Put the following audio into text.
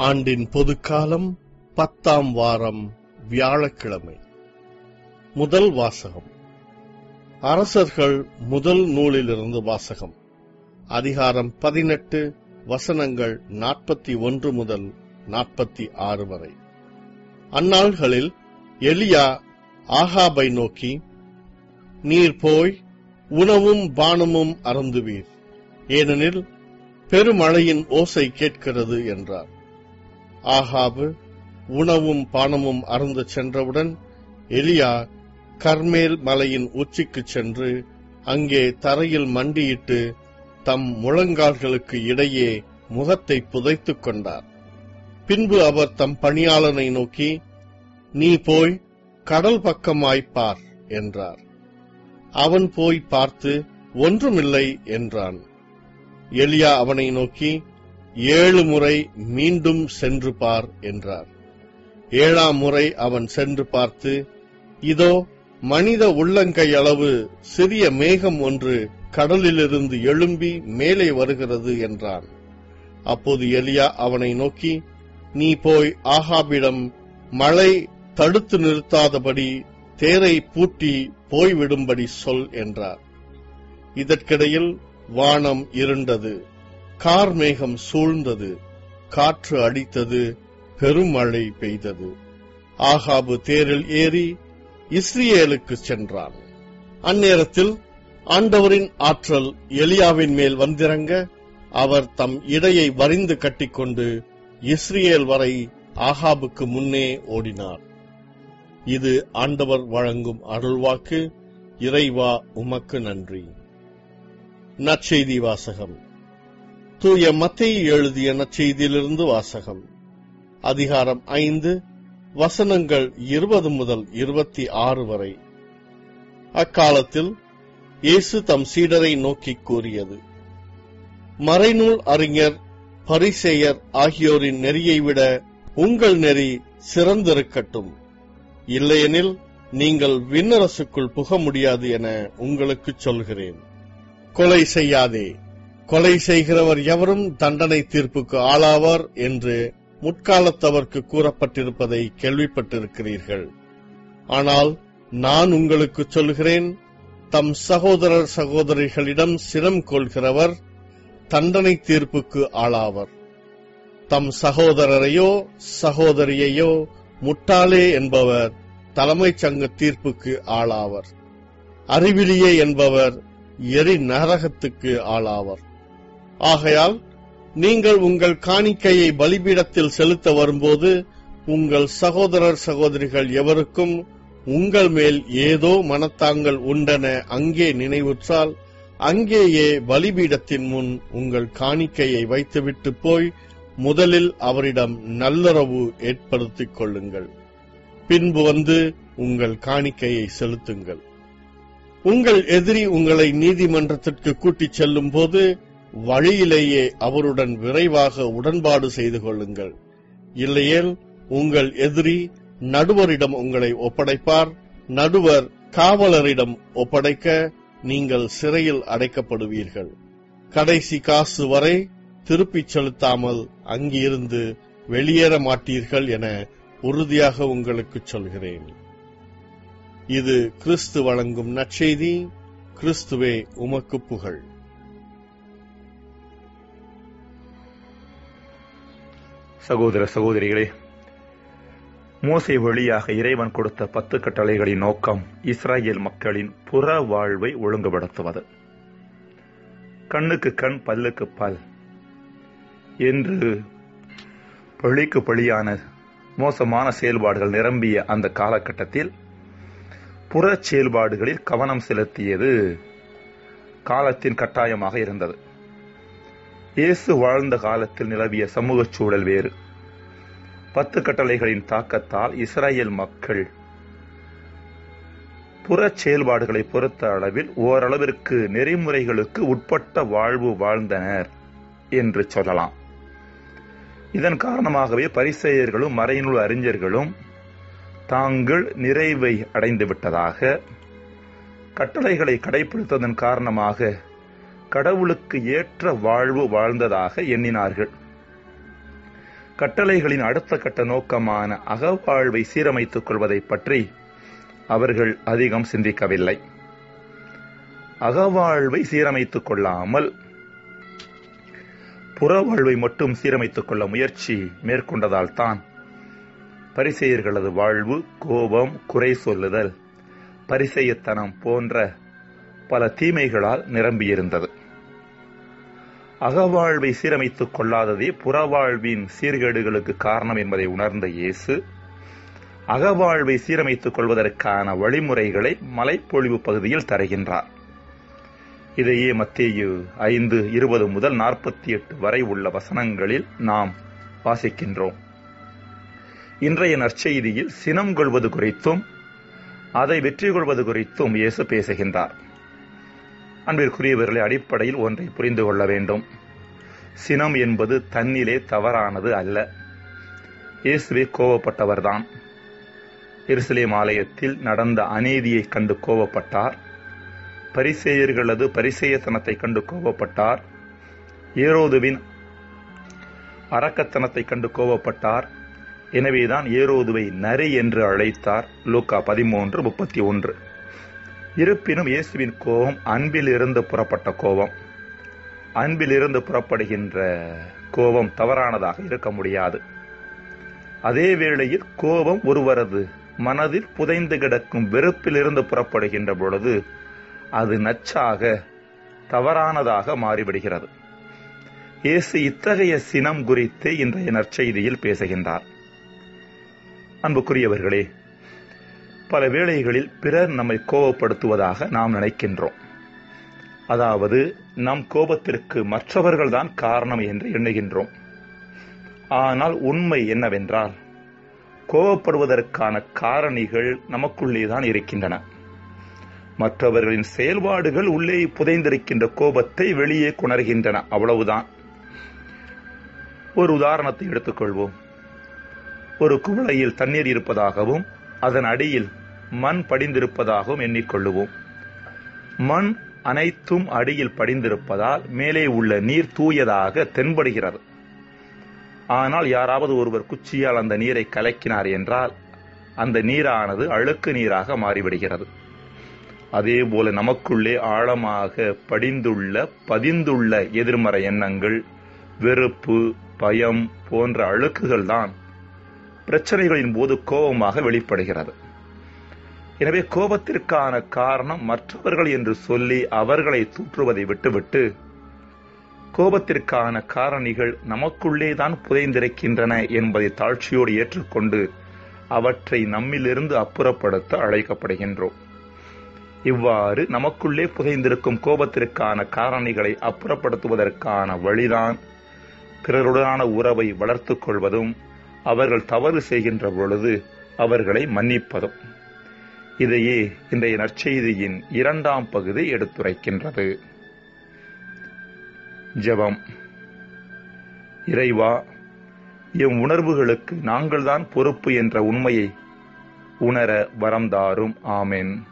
ஆண்டின் பொதுக்காலம் பத்தாம் வாரம் வியாழக்கிழமை முதல் வாசகம் அரசர்கள் முதல் நூலிலிருந்து வாசகம் அதிகாரம் பதினெட்டு வசனங்கள் நாற்பத்தி ஒன்று முதல் நாற்பத்தி ஆறு வரை அந்நாள்களில் எலியா ஆகாபை நோக்கி நீர் போய் உணவும் பானமும் அருந்துவீர் ஏனெனில் பெருமழையின் ஓசை கேட்கிறது என்றார் ஆகாபு உணவும் பானமும் அருந்தச் சென்றவுடன் எலியா கர்மேல் மலையின் உச்சிக்குச் சென்று அங்கே தரையில் மண்டியிட்டு தம் முழங்கால்களுக்கு இடையே முகத்தை புதைத்துக் கொண்டார் பின்பு அவர் தம் பணியாளனை நோக்கி நீ போய் கடல் பக்கமாய்ப் பார் என்றார் அவன் போய் பார்த்து ஒன்றுமில்லை என்றான் எலியா அவனை நோக்கி ஏழு முறை மீண்டும் சென்று பார் என்றார் ஏழாம் முறை அவன் சென்று பார்த்து இதோ மனித உள்ளங்கை அளவு சிறிய மேகம் ஒன்று கடலிலிருந்து எழும்பி மேலே வருகிறது என்றான் அப்போது எலியா அவனை நோக்கி நீ போய் ஆகாபிடம் மழை தடுத்து நிறுத்தாதபடி தேரை பூட்டி போய்விடும்படி சொல் என்றார் இதற்கிடையில் வானம் இருண்டது கார்மேகம் சூழ்ந்தது காற்று அடித்தது பெருமழை பெய்தது ஆகாபு தேரில் ஏறி இஸ்ரேலுக்கு சென்றான் அந்நேரத்தில் ஆண்டவரின் ஆற்றல் எலியாவின் மேல் வந்திறங்க அவர் தம் இடையை வரிந்து கட்டிக்கொண்டு இஸ்ரேல் வரை ஆகாபுக்கு முன்னே ஓடினார் இது ஆண்டவர் வழங்கும் அருள்வாக்கு இறைவா உமக்கு நன்றி நற்செய்தி வாசகம் தூய மத்தேயு எழுதிய நற்செய்தியிலிருந்து வாசகம் அதிகாரம் ஐந்து வசனங்கள் இருபது முதல் இருபத்தி ஆறு வரை அக்காலத்தில் இயேசு தம் சீடரை நோக்கிக் கூறியது மறைநூல் அறிஞர் பரிசேயர் ஆகியோரின் நெறியை விட உங்கள் நெறி சிறந்திருக்கட்டும் இல்லையெனில் நீங்கள் விண்ணரசுக்குள் புக முடியாது என உங்களுக்குச் சொல்கிறேன் கொலை செய்யாதே கொலை செய்கிறவர் எவரும் தண்டனை தீர்ப்புக்கு ஆளாவார் என்று முற்காலத்தவர்க்கு கூறப்பட்டிருப்பதை கேள்விப்பட்டிருக்கிறீர்கள் ஆனால் நான் உங்களுக்கு சொல்கிறேன் தம் சகோதரர் சகோதரிகளிடம் சிரம் கொள்கிறவர் தண்டனை தீர்ப்புக்கு ஆளாவர் தம் சகோதரரையோ சகோதரியையோ முட்டாளே என்பவர் தலைமைச் சங்க தீர்ப்புக்கு ஆளாவர் அறிவிலியே என்பவர் எரி நரகத்துக்கு ஆளாவர் ஆகையால் நீங்கள் உங்கள் காணிக்கையை பலிபீடத்தில் செலுத்த வரும்போது உங்கள் சகோதரர் சகோதரிகள் எவருக்கும் உங்கள் மேல் ஏதோ மனத்தாங்கள் உண்டென அங்கே நினைவுற்றால் அங்கேயே பலிபீடத்தின் முன் உங்கள் காணிக்கையை வைத்துவிட்டு போய் முதலில் அவரிடம் நல்லுறவு ஏற்படுத்திக் கொள்ளுங்கள் பின்பு வந்து உங்கள் காணிக்கையை செலுத்துங்கள் உங்கள் எதிரி உங்களை நீதிமன்றத்திற்கு கூட்டிச் செல்லும் போது வழியிலேயே அவருடன் விரைவாக உடன்பாடு செய்து கொள்ளுங்கள் இல்லையேல் உங்கள் எதிரி நடுவரிடம் உங்களை ஒப்படைப்பார் நடுவர் காவலரிடம் ஒப்படைக்க நீங்கள் சிறையில் அடைக்கப்படுவீர்கள் கடைசி காசு வரை திருப்பிச் செலுத்தாமல் அங்கிருந்து வெளியேற மாட்டீர்கள் என உறுதியாக உங்களுக்கு சொல்கிறேன் இது கிறிஸ்து வழங்கும் நற்செய்தி கிறிஸ்துவே உமக்கு புகழ் சகோதர சகோதரிகளே மோசை வழியாக இறைவன் கொடுத்த பத்து கட்டளைகளின் நோக்கம் இஸ்ராயேல் மக்களின் புற வாழ்வை ஒழுங்குபடுத்துவது கண்ணுக்கு கண் பல்லுக்கு பல் என்று பழிக்கு பழியான மோசமான செயல்பாடுகள் நிரம்பிய அந்த காலகட்டத்தில் புறச் செயல்பாடுகளில் கவனம் செலுத்தியது காலத்தின் கட்டாயமாக இருந்தது இயேசு வாழ்ந்த காலத்தில் நிலவிய சமூகச் சூழல் வேறு பத்து கட்டளைகளின் தாக்கத்தால் இஸ்ராயேல் மக்கள் புறச் செயல்பாடுகளை பொறுத்த அளவில் ஓரளவிற்கு நெறிமுறைகளுக்கு உட்பட்ட வாழ்வு வாழ்ந்தனர் என்று சொல்லலாம் இதன் காரணமாகவே பரிசெயர்களும் மறைநூல் அறிஞர்களும் தாங்கள் நிறைவை அடைந்து விட்டதாக கட்டளைகளை கடைபிடித்ததன் காரணமாக கடவுளுக்கு ஏற்ற வாழ்வு வாழ்ந்ததாக எண்ணினார்கள் கட்டளைகளின் அடுத்த கட்ட நோக்கமான அகவாழ்வை சீரமைத்துக் கொள்வதை பற்றி அவர்கள் அதிகம் சிந்திக்கவில்லை அகவாழ்வை சீரமைத்துக் கொள்ளாமல் புறவாழ்வை மட்டும் சீரமைத்துக் கொள்ள முயற்சி மேற்கொண்டதால் தான் பரிசெயர்களது வாழ்வு கோபம் குறை சொல்லுதல் பரிசெயத்தனம் போன்ற பல தீமைகளால் நிரம்பியிருந்தது அகவாழ்வை சீரமைத்துக் கொள்ளாததே புறவாழ்வின் சீர்கேடுகளுக்கு காரணம் என்பதை உணர்ந்த இயேசு அகவாழ்வை சீரமைத்துக் கொள்வதற்கான வழிமுறைகளை மலைப்பொழிவு பகுதியில் தருகின்றார் இதையே மத்தேயு ஐந்து இருபது முதல் நாற்பத்தி எட்டு வரை உள்ள வசனங்களில் நாம் வாசிக்கின்றோம் இன்றைய நற்செய்தியில் சினம் கொள்வது குறித்தும் அதை வெற்றி கொள்வது குறித்தும் இயேசு பேசுகின்றார் அன்பிற்குரியவர்களை அடிப்படையில் ஒன்றை புரிந்து கொள்ள வேண்டும் சினம் என்பது தன்னிலே தவறானது அல்ல இயேசுவே கோவப்பட்டவர்தான் எருசலேம் ஆலயத்தில் நடந்த அநீதியை கண்டு கோவப்பட்டார் பரிசேயர்களது பரிசேயத்தனத்தை கண்டு கோபப்பட்டார் ஏரோதுவின் அரக்கத்தனத்தை கண்டு கோபப்பட்டார் எனவேதான் ஏரோதுவை நரி என்று அழைத்தார் லூக்கா பதிமூன்று முப்பத்தி ஒன்று இருப்பினும் இயேசுவின் கோபம் அன்பிலிருந்து புறப்பட்ட கோபம் அன்பிலிருந்து புறப்படுகின்ற கோபம் தவறானதாக இருக்க முடியாது அதே வேளையில் கோபம் ஒருவரது மனதில் புதைந்து கிடக்கும் வெறுப்பிலிருந்து புறப்படுகின்ற பொழுது அது நச்சாக தவறானதாக மாறிவிடுகிறது இயேசு இத்தகைய சினம் குறித்து இன்றைய நற்செய்தியில் பேசுகின்றார் அன்புக்குரியவர்களே பல வேளைகளில் பிறர் நம்மை கோபப்படுத்துவதாக நாம் நினைக்கின்றோம் அதாவது நம் கோபத்திற்கு மற்றவர்கள்தான் காரணம் என்று எண்ணுகின்றோம் ஆனால் உண்மை என்னவென்றால் கோபப்படுவதற்கான காரணிகள் நமக்குள்ளேதான் இருக்கின்றன மற்றவர்களின் செயல்பாடுகள் உள்ளே புதைந்திருக்கின்ற கோபத்தை வெளியே குணர்கின்றன அவ்வளவுதான் ஒரு உதாரணத்தை எடுத்துக்கொள்வோம் ஒரு குவளையில் தண்ணீர் இருப்பதாகவும் அதன் அடியில் மண் படிந்திருப்பதாகவும் எண்ணிக்கொள்ளுவோம் மண் அனைத்தும் அடியில் படிந்திருப்பதால் மேலே உள்ள நீர் தூயதாக தென்படுகிறது ஆனால் யாராவது ஒருவர் குச்சியால் அந்த நீரை கலக்கினார் என்றால் அந்த நீரானது அழுக்கு நீராக மாறிவிடுகிறது அதே போல நமக்குள்ளே ஆழமாக படிந்துள்ள பதிந்துள்ள எதிர்மறை எண்ணங்கள் வெறுப்பு பயம் போன்ற அழுக்குகள் தான் பிரச்சனைகளின் போது கோபமாக வெளிப்படுகிறது எனவே கோபத்திற்கான காரணம் மற்றவர்கள் என்று சொல்லி அவர்களை தூற்றுவதை விட்டுவிட்டு கோபத்திற்கான காரணிகள் நமக்குள்ளே தான் புதைந்திருக்கின்றன என்பதை தாழ்ச்சியோடு ஏற்றுக்கொண்டு அவற்றை நம்மிலிருந்து அப்புறப்படுத்த அழைக்கப்படுகின்றோம் இவ்வாறு நமக்குள்ளே புதைந்திருக்கும் கோபத்திற்கான காரணிகளை அப்புறப்படுத்துவதற்கான வழிதான் பிறருடனான உறவை வளர்த்துக் கொள்வதும் அவர்கள் தவறு செய்கின்ற பொழுது அவர்களை மன்னிப்பதும் இதையே இன்றைய நற்செய்தியின் இரண்டாம் பகுதி எடுத்துரைக்கின்றது ஜெபம் இறைவா எம் உணர்வுகளுக்கு நாங்கள்தான் பொறுப்பு என்ற உண்மையை உணர வரம் தாரும் ஆமென்